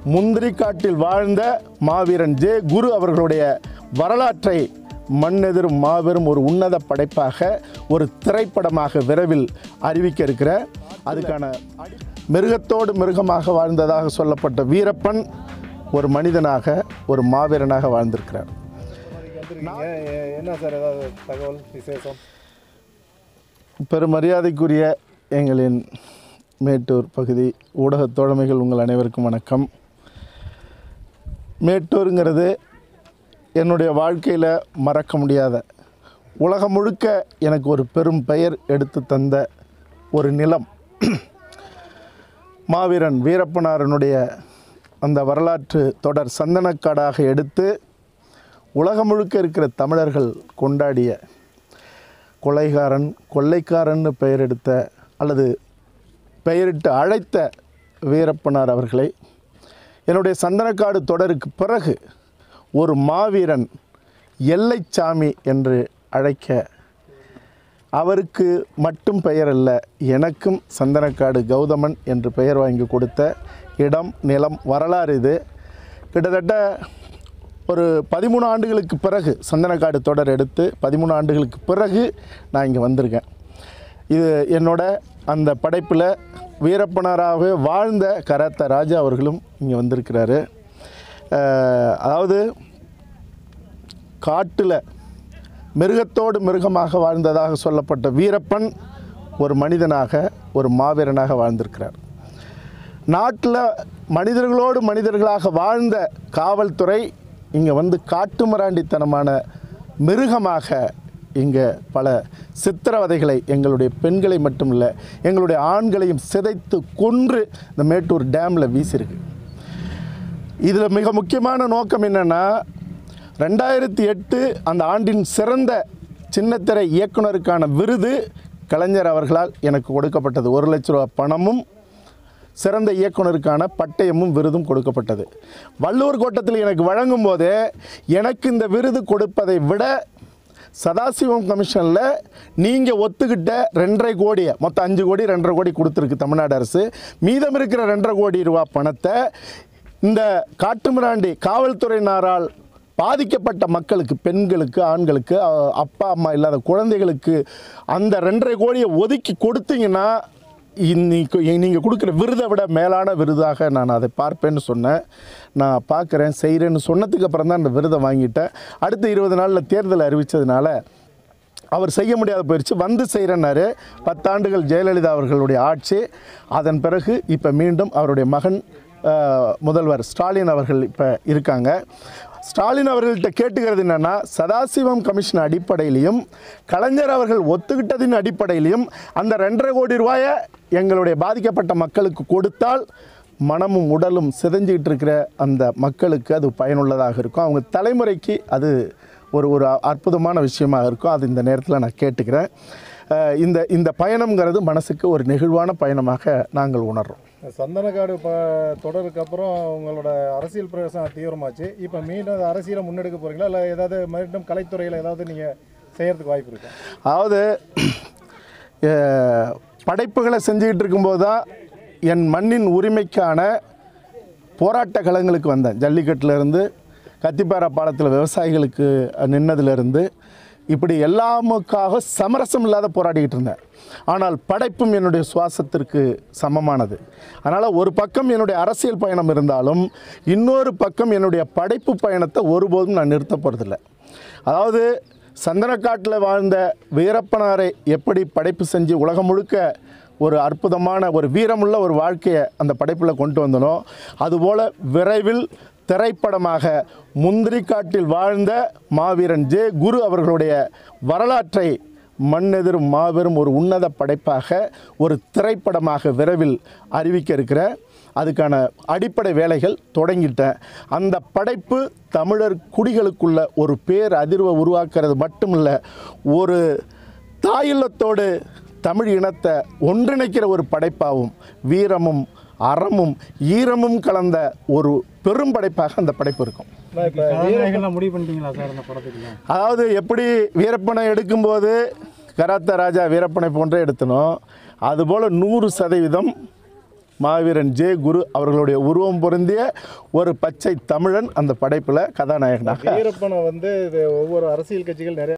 முந்திரிக்காட்டில் வாழ்ந்த மாவீரன் ஜே குரு அவர்களுடைய வரலாற்றை மண்ணெதிரும் மாபெரும் ஒரு உன்னத படைப்பாக ஒரு திரைப்படமாக விரைவில் அறிவிக்க இருக்கிற அதுக்கான மிருகத்தோடு மிருகமாக வாழ்ந்ததாக சொல்லப்பட்ட வீரப்பன் ஒரு மனிதனாக ஒரு மாவீரனாக வாழ்ந்திருக்கிறார் வந்திருக்கீங்க எ- என்ன சார் ஏதாவது தகவல் விசேஷம் பெருமரியாதைக்குரிய எங்களின் மேட்டூர் பகுதி ஊடகத் தோழமைகள் உங்கள் அனைவருக்கும் வணக்கம் மேட்டூருங்கிறது என்னுடைய வாழ்க்கையில் மறக்க முடியாத உலகம் முழுக்க எனக்கு ஒரு பெரும் பெயர் எடுத்து தந்த ஒரு நிலம் மாவீரன் வீரப்பனாரனுடைய அந்த வரலாற்று தொடர் சந்தனக்காடாக எடுத்து உலகம் முழுக்க இருக்கிற தமிழர்கள் கொண்டாடிய கொலைகாரன் கொள்ளைக்காரன்னு பெயரெடுத்த அல்லது பெயரிட்டு அழைத்த வீரப்பனார் அவர்களை என்னுடைய சந்தனக்காடு தொடருக்கு பிறகு ஒரு மாவீரன் எல்லைச்சாமி என்று அழைக்க அவருக்கு மட்டும் பெயர் அல்ல எனக்கும் சந்தனக்காடு கௌதமன் என்று பெயர் வாங்கி கொடுத்த இடம் நிலம் வரலாறு இது கிட்டத்தட்ட ஒரு பதிமூணு ஆண்டுகளுக்கு பிறகு சந்தனக்காடு தொடர் எடுத்து பதிமூணு ஆண்டுகளுக்கு பிறகு நான் இங்கே வந்திருக்கேன் இது என்னோட அந்த படைப்பில் வீரப்பனராகவே வாழ்ந்த கராத்த ராஜா அவர்களும் இங்கே வந்திருக்கிறாரு அஹ், அதாவது காட்டில் மிருகத்தோடு மிருகமாக வாழ்ந்ததாக சொல்லப்பட்ட வீரப்பன் ஒரு மனிதனாக ஒரு மாவீரனாக வாழ்ந்திருக்கிறார் நாட்டில் மனிதர்களோடு மனிதர்களாக வாழ்ந்த காவல்துறை இங்கே வந்து காட்டுமிராண்டித்தனமான மிருகமாக இங்கே பல சித்திரவதைகளை எங்களுடைய பெண்களை மட்டும் இல்லை எங்களுடைய ஆண்களையும் சிதைத்து கொன்று இந்த மேட்டூர் டேமில் வீசியிருக்கு இதில் மிக முக்கியமான நோக்கம் என்னென்னா ரெண்டாயிரத்தி எட்டு அந்த ஆண்டின் சிறந்த சின்னத்திரை இயக்குனருக்கான விருது கலைஞர் அவர்களால் எனக்கு கொடுக்கப்பட்டது ஒரு லட்ச ரூபா பணமும் சிறந்த இயக்குனருக்கான பட்டயமும் விருதும் கொடுக்கப்பட்டது வள்ளுவர் கோட்டத்தில் எனக்கு வழங்கும் போதே எனக்கு இந்த விருது கொடுப்பதை விட சதாசிவம் கமிஷனில் நீங்கள் ஒத்துக்கிட்ட ரெண்டரை கோடியை மொத்தம் அஞ்சு கோடி ரெண்டரை கோடி கொடுத்துருக்கு தமிழ்நாடு அரசு மீதம் இருக்கிற ரெண்டரை கோடி ரூபா பணத்தை இந்த காட்டுமிராண்டி காவல்துறையினரால் பாதிக்கப்பட்ட மக்களுக்கு பெண்களுக்கு ஆண்களுக்கு அ- அப்பா அம்மா இல்லாத குழந்தைகளுக்கு அந்த ரெண்டரை கோடியை ஒதுக்கி கொடுத்தீங்கன்னா இன்னைக்கு நீங்கள் கொடுக்குற விருதை விட மேலான விருதாக நான் அதை பார்ப்பேன்னு சொன்னேன் நான் பார்க்குறேன் செய்கிறேன்னு சொன்னதுக்கு அப்புறம் தான் அந்த விருதை வாங்கிட்டேன் அடுத்த இருபது நாளில் தேர்தல் அறிவித்ததுனால அவர் செய்ய முடியாத போயிடுச்சு வந்து செய்கிறனாரு பத்தாண்டுகள் ஜெயலலிதா அவர்களுடைய ஆட்சி அதன் பிறகு இப்போ மீண்டும் அவருடைய மகன் அஹ், முதல்வர் ஸ்டாலின் அவர்கள் இப்போ இருக்காங்க ஸ்டாலின் அவர்கள்ட்ட கேட்டுக்கிறது என்னென்னா சதாசிவம் கமிஷன் அடிப்படையிலையும் கலைஞர் அவர்கள் ஒத்துக்கிட்டதின் அடிப்படையிலையும் அந்த ரெண்டரை கோடி ரூபாயை எங்களுடைய பாதிக்கப்பட்ட மக்களுக்கு கொடுத்தால் மனமும் உடலும் சிதைஞ்சிக்கிட்டு இருக்கிற அந்த மக்களுக்கு அது பயனுள்ளதாக இருக்கும் அவங்க தலைமுறைக்கு அது ஒரு ஒரு அற்புதமான விஷயமாக இருக்கும் அது இந்த நேரத்தில் நான் கேட்டுக்கிறேன் அஹ் இந்த இந்த பயணம்ங்கிறது மனசுக்கு ஒரு நெகிழ்வான பயணமாக நாங்கள் உணர்றோம் சந்தனக்காடு ப தொடருக்கு அப்புறம் உங்களோட அரசியல் பிரவேசம் தீவிரமாச்சு இப்போ மீண்டும் அது அரசியலை முன்னெடுக்க போறீங்களா இல்லை ஏதாவது மீண்டும் கலைத்துறையில் ஏதாவது நீங்கள் செய்யறதுக்கு வாய்ப்பு இருக்கா அதாவது அஹ், படைப்புகளை செஞ்சுக்கிட்டு இருக்கும்போது தான் என் மண்ணின் உரிமைக்கான போராட்ட களங்களுக்கு வந்தேன் ஜல்லிக்கட்டுலேருந்து கத்திப்பாரா பாலத்தில் விவசாயிகளுக்கு நின்னதுலேருந்து இப்படி எல்லாமுக்காக சமரசம் இல்லாத போராடிக்கிட்டு இருந்தேன் ஆனால் படைப்பும் என்னுடைய சுவாசத்திற்கு சமமானது அதனால் ஒரு பக்கம் என்னுடைய அரசியல் பயணம் இருந்தாலும் இன்னொரு பக்கம் என்னுடைய படைப்பு பயணத்தை ஒருபோதும் நான் நிறுத்த போகிறதில்ல அதாவது சந்தனக்காட்டில் வாழ்ந்த வீரப்பனாரை எப்படி படைப்பு செஞ்சு உலகம் முழுக்க ஒரு அற்புதமான ஒரு வீரமுள்ள ஒரு வாழ்க்கையை அந்த படைப்பில் கொண்டு வந்தனோ அதுபோல் விரைவில் திரைப்படமாக முந்திரிக்காட்டில் வாழ்ந்த மாவீரன் ஜே குரு அவர்களுடைய வரலாற்றை மண்ணெதிரும் மாபெரும் ஒரு உன்னத படைப்பாக ஒரு திரைப்படமாக விரைவில் அறிவிக்க இருக்கிற அதுக்கான அடிப்படை வேலைகள் தொடங்கிட்டேன் அந்த படைப்பு தமிழர் குடிகளுக்குள்ள ஒரு பேர் அதிர்வை உருவாக்குறது மட்டுமில்ல ஒரு தாயுள்ளத்தோடு தமிழ் இனத்தை ஒன்றிணைக்கிற ஒரு படைப்பாகவும் வீரமும் அறமும் ஈரமும் கலந்த ஒரு பெரும் படைப்பாக அந்த படைப்பு இருக்கும் நான் இப்போ கதாநாயகன்லாம் முடிவு பண்ணிட்டீங்களா சார் அந்த படத்துக்கு அதாவது எப்படி வீரப்பனை எடுக்கும்போது கராத்த ராஜா வீரப்பனை போன்றே எடுத்தனோ அதுபோல் நூறு சதவீதம் மாவீரன் ஜே குரு அவர்களுடைய உருவம் பொருந்திய ஒரு பச்சை தமிழன் அந்த படைப்பில் கதாநாயகனாக வீரப்பனை வந்து இது ஒவ்வொரு அரசியல் கட்சிகள் நிறைய